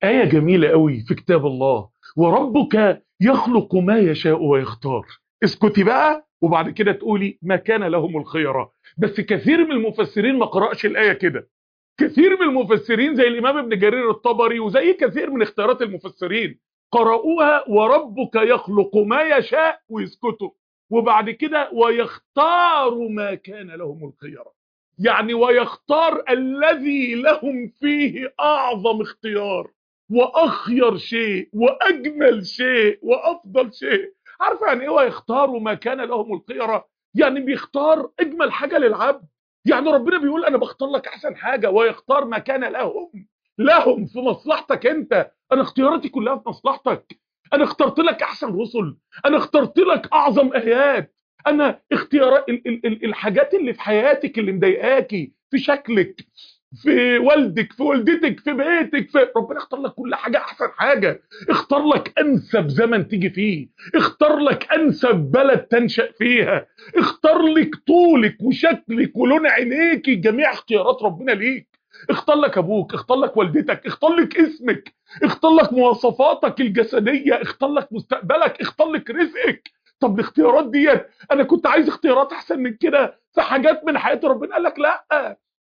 آية جميلة قوي في كتاب الله وربك يخلق ما يشاء ويختار اسكتي بقى وبعد كده تقولي ما كان لهم الخيرة بس كثير من المفسرين ما قرأش الآية كده كثير من المفسرين زي الإمام ابن جرير الطبري وزي كثير من اختيارات المفسرين قرأوها وربك يخلق ما يشاء ويسكتوا وبعد كده ويختار ما كان لهم الخيرة يعني ويختار الذي لهم فيه أعظم اختيار وأخير شيء وأجمل شيء وأفضل شيء عارفه يعني ايه ويختار ما كان لهم الخيرة يعني بيختار أجمل حاجة للعبد يعني ربنا بيقول أنا بختار لك أحسن حاجة ويختار ما كان لهم لهم في مصلحتك أنت أنا اختياراتي كلها في مصلحتك أنا اخترت لك أحسن رسل أنا اخترت لك أعظم آيات أنا اختيار ال ال ال الحاجات اللي في حياتك اللي مضايقاكي في شكلك في والدك في والدتك في بيتك في ربنا اختار لك كل حاجة أحسن حاجة اختار لك أنسب زمن تيجي فيه اختار لك أنسب بلد تنشأ فيها اختار لك طولك وشكلك ولون عينيكي جميع اختيارات ربنا ليك اختار لك ابوك اختار لك والدتك اختار لك اسمك اختار لك مواصفاتك الجسدية اختار لك مستقبلك اختار لك رزقك طب الاختيارات ديت انا كنت عايز اختيارات احسن من كده في حاجات من حياة ربنا قال لك لا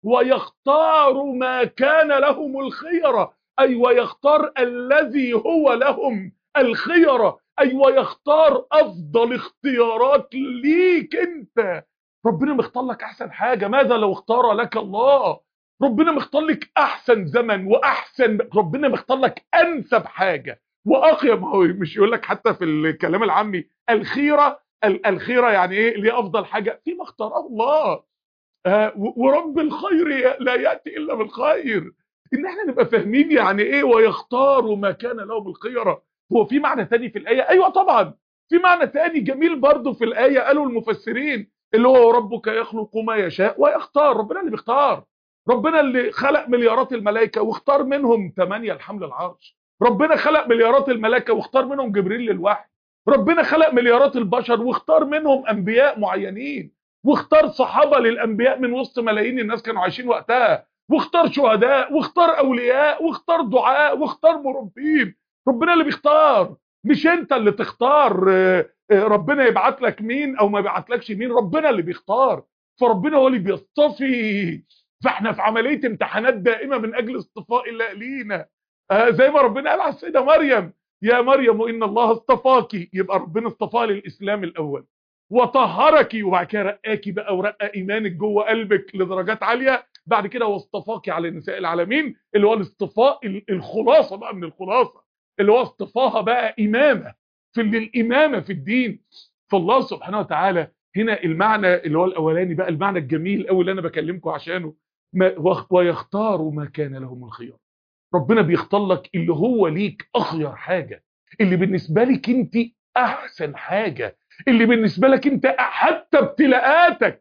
ويختار ما كان لهم الخيرة اي ويختار الذي هو لهم الخيرة اي ويختار افضل اختيارات ليك انت ربنا مختار لك احسن حاجة ماذا لو اختار لك الله ربنا مختار لك احسن زمن واحسن ربنا مختار لك انسب حاجة واقيم هو مش يقول لك حتى في الكلام العامي الخيرة الخيرة يعني ايه اللي افضل حاجة فيما اختاره الله آه ورب الخير لا يأتي الا بالخير ان احنا نبقى فاهمين يعني ايه ويختار ما كان لهم الخيرة هو في معنى تاني في الآية ايوه طبعا في معنى تاني جميل برضه في الآية قالوا المفسرين اللي هو ربك يخلق ما يشاء ويختار ربنا اللي بيختار ربنا اللي خلق مليارات الملائكة واختار منهم ثمانية لحمل العرش ربنا خلق مليارات الملائكة واختار منهم جبريل للوحي ربنا خلق مليارات البشر واختار منهم انبياء معينين واختار صحابة للانبياء من وسط ملايين الناس كانوا عايشين وقتها واختار شهداء واختار اولياء واختار دعاء واختار مربين ربنا اللي بيختار مش انت اللي تختار ربنا يبعت لك مين او ما يبعتلكش مين ربنا اللي بيختار فربنا هو اللي بيصطفي فاحنا في عملية امتحانات دائمة من اجل اصطفاء الله لينا آه زي ما ربنا قال على السيدة مريم يا مريم ان الله اصطفاكي يبقى ربنا اصطفاها للاسلام الاول وطهرك وبعد كده رقاكي بقى ورقى ايمانك جوه قلبك لدرجات عالية بعد كده واصطفاكي على نساء العالمين اللي هو الاصطفاء الخلاصة بقى من الخلاصة اللي هو اصطفاها بقى امامة في الامامة في الدين فالله سبحانه وتعالى هنا المعنى اللي هو الاولاني بقى المعنى الجميل قوي اللي انا بكلمكم عشانه ما ويختار ما كان لهم الخيار ربنا بيختار لك اللي هو ليك اخير حاجة اللي بالنسبة لك انت احسن حاجة اللي بالنسبة لك انت حتى ابتلاءاتك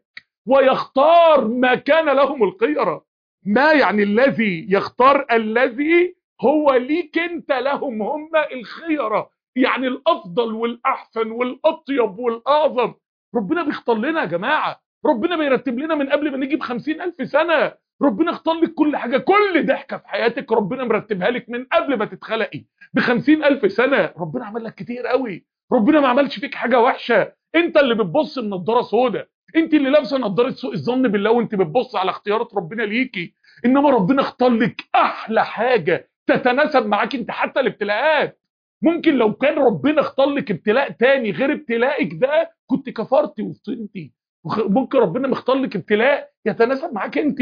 ويختار ما كان لهم الخيرة ما يعني الذي يختار الذي هو ليك انت لهم هم الخيرة يعني الافضل والاحسن والاطيب والاعظم ربنا بيختار لنا يا جماعة ربنا بيرتب لنا من قبل ما نيجي بخمسين ألف سنة ربنا اختار لك كل حاجة كل ضحكة في حياتك ربنا مرتبها لك من قبل ما تتخلقي بخمسين ألف سنة ربنا عمل لك كتير قوي ربنا ما عملش فيك حاجة وحشة انت اللي بتبص بنضاره سودة انت اللي لابسه نضاره سوء الظن بالله وانت بتبص على اختيارات ربنا ليكي انما ربنا اختار لك احلى حاجة تتناسب معاك انت حتى الابتلاءات ممكن لو كان ربنا اختار لك ابتلاء تاني غير ابتلائك ده كنت كفرتي وفطنتي ممكن ربنا مختار لك ابتلاء يتناسب معاك انت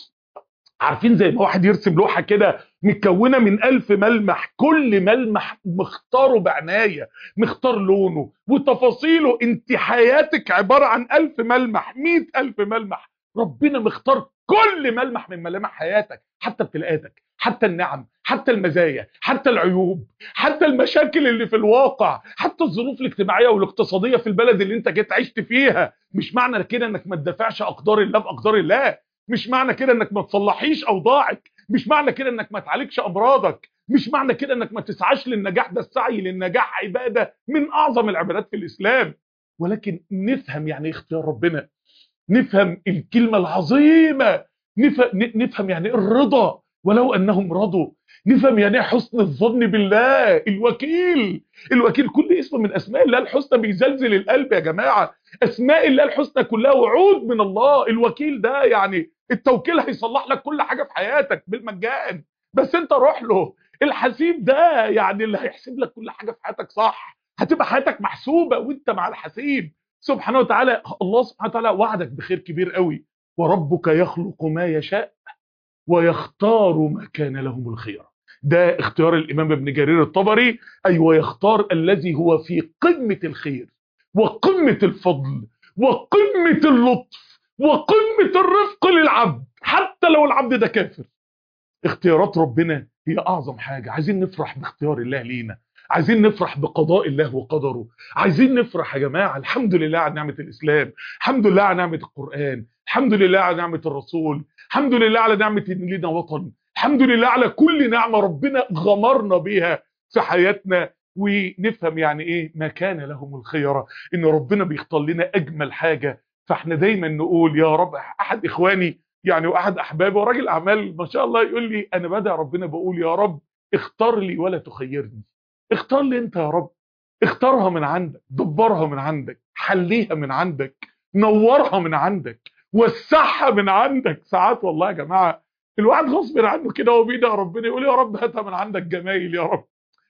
عارفين زي ما واحد يرسم لوحة كده متكونة من ألف ملمح كل ملمح مختاره بعناية مختار لونه وتفاصيله انت حياتك عبارة عن ألف ملمح مئة ألف ملمح ربنا مختار كل ملمح من ملامح حياتك حتى ابتلاءاتك حتى النعم حتى المزايا حتى العيوب حتى المشاكل اللي في الواقع حتى الظروف الاجتماعية والاقتصادية في البلد اللي انت جيت عشت فيها مش معنى كده انك ما تدافعش اقدار الله باقدار الله مش معنى كده انك ما تصلحيش اوضاعك مش معنى كده انك ما تعالجش امراضك مش معنى كده انك ما تسعاش للنجاح ده السعي للنجاح عبادة من اعظم العبادات في الاسلام ولكن نفهم يعني اختيار ربنا نفهم الكلمة العظيمة نفهم, نفهم يعني الرضا ولو انهم رضوا نفهم يعني ايه حسن الظن بالله الوكيل الوكيل كل اسم من اسماء الله الحسنى بيزلزل القلب يا جماعه اسماء الله الحسنى كلها وعود من الله الوكيل ده يعني التوكيل هيصلح لك كل حاجه في حياتك بالمجان بس انت روح له الحسيب ده يعني اللي هيحسب لك كل حاجه في حياتك صح هتبقى حياتك محسوبه وانت مع الحسيب سبحانه وتعالى الله سبحانه وتعالى وعدك بخير كبير قوي وربك يخلق ما يشاء ويختار ما كان لهم الخيار ده اختيار الامام ابن جرير الطبري اي ويختار الذي هو في قمه الخير وقمه الفضل وقمه اللطف وقمه الرفق للعبد حتى لو العبد ده كافر اختيارات ربنا هي اعظم حاجه عايزين نفرح باختيار الله لينا عايزين نفرح بقضاء الله وقدره عايزين نفرح يا جماعه الحمد لله على نعمه الاسلام الحمد لله على نعمه القران الحمد لله على نعمه الرسول الحمد لله على نعمه ان لينا وطن الحمد لله على كل نعمه ربنا غمرنا بيها في حياتنا ونفهم يعني ايه ما كان لهم الخيره ان ربنا بيختار لنا اجمل حاجه فاحنا دايما نقول يا رب احد اخواني يعني واحد احبابي وراجل اعمال ما شاء الله يقول لي انا بدأ ربنا بقول يا رب اختار لي ولا تخيرني اختار لي انت يا رب اختارها من عندك دبرها من عندك حليها من عندك نورها من عندك وسعها من عندك ساعات والله يا جماعه الواحد غصب عنه كده وهو بيدعي ربنا يقول يا رب هاتها من عندك جمايل يا رب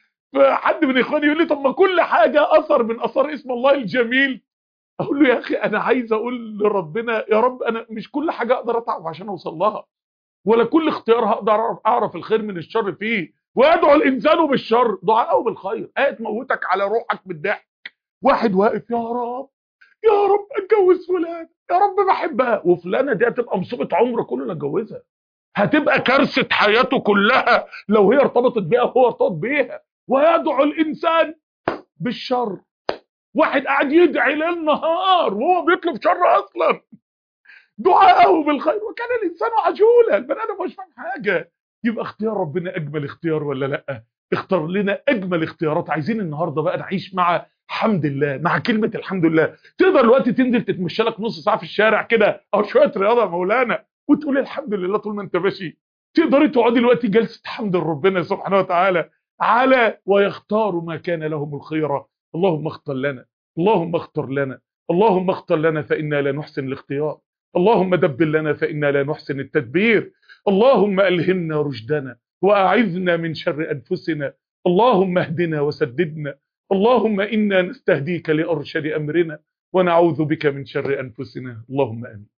فحد من اخواني يقول لي طب ما كل حاجه اثر من اثار اسم الله الجميل اقول له يا اخي انا عايز اقول لربنا يا رب انا مش كل حاجه اقدر اتعب عشان اوصل لها ولا كل اختيار هقدر اعرف, أعرف الخير من الشر فيه ويدعو الانسان بالشر دعاءه بالخير ايه تموتك على روحك بالضحك واحد واقف يا رب يا رب اتجوز فلان يا رب بحبها وفلانه دي هتبقى مصيبه عمره كله اتجوزها هتبقى كارثه حياته كلها لو هي ارتبطت بيها وهو ارتبط بيها ويدعو الانسان بالشر واحد قاعد يدعي ليل نهار وهو بيطلب شر اصلا دعاءه بالخير وكان الانسان عجولا البني ادم مش فاهم حاجه يبقى اختيار ربنا اجمل اختيار ولا لا اختار لنا اجمل اختيارات عايزين النهارده بقى نعيش مع حمد الله مع كلمه الحمد لله تقدر دلوقتي تنزل تتمشى لك نص ساعه في الشارع كده او شويه رياضه يا مولانا وتقول الحمد لله طول ما انت ماشي تقدري تقعدي دلوقتي جلسه حمد لربنا سبحانه وتعالى على ويختار ما كان لهم الخيره اللهم اختر لنا اللهم اختر لنا اللهم اختر لنا فإنا لا نحسن الاختيار اللهم دبر لنا فإنا لا نحسن التدبير اللهم ألهمنا رشدنا وأعذنا من شر أنفسنا اللهم اهدنا وسددنا اللهم إنا نستهديك لأرشد أمرنا ونعوذ بك من شر أنفسنا اللهم آمين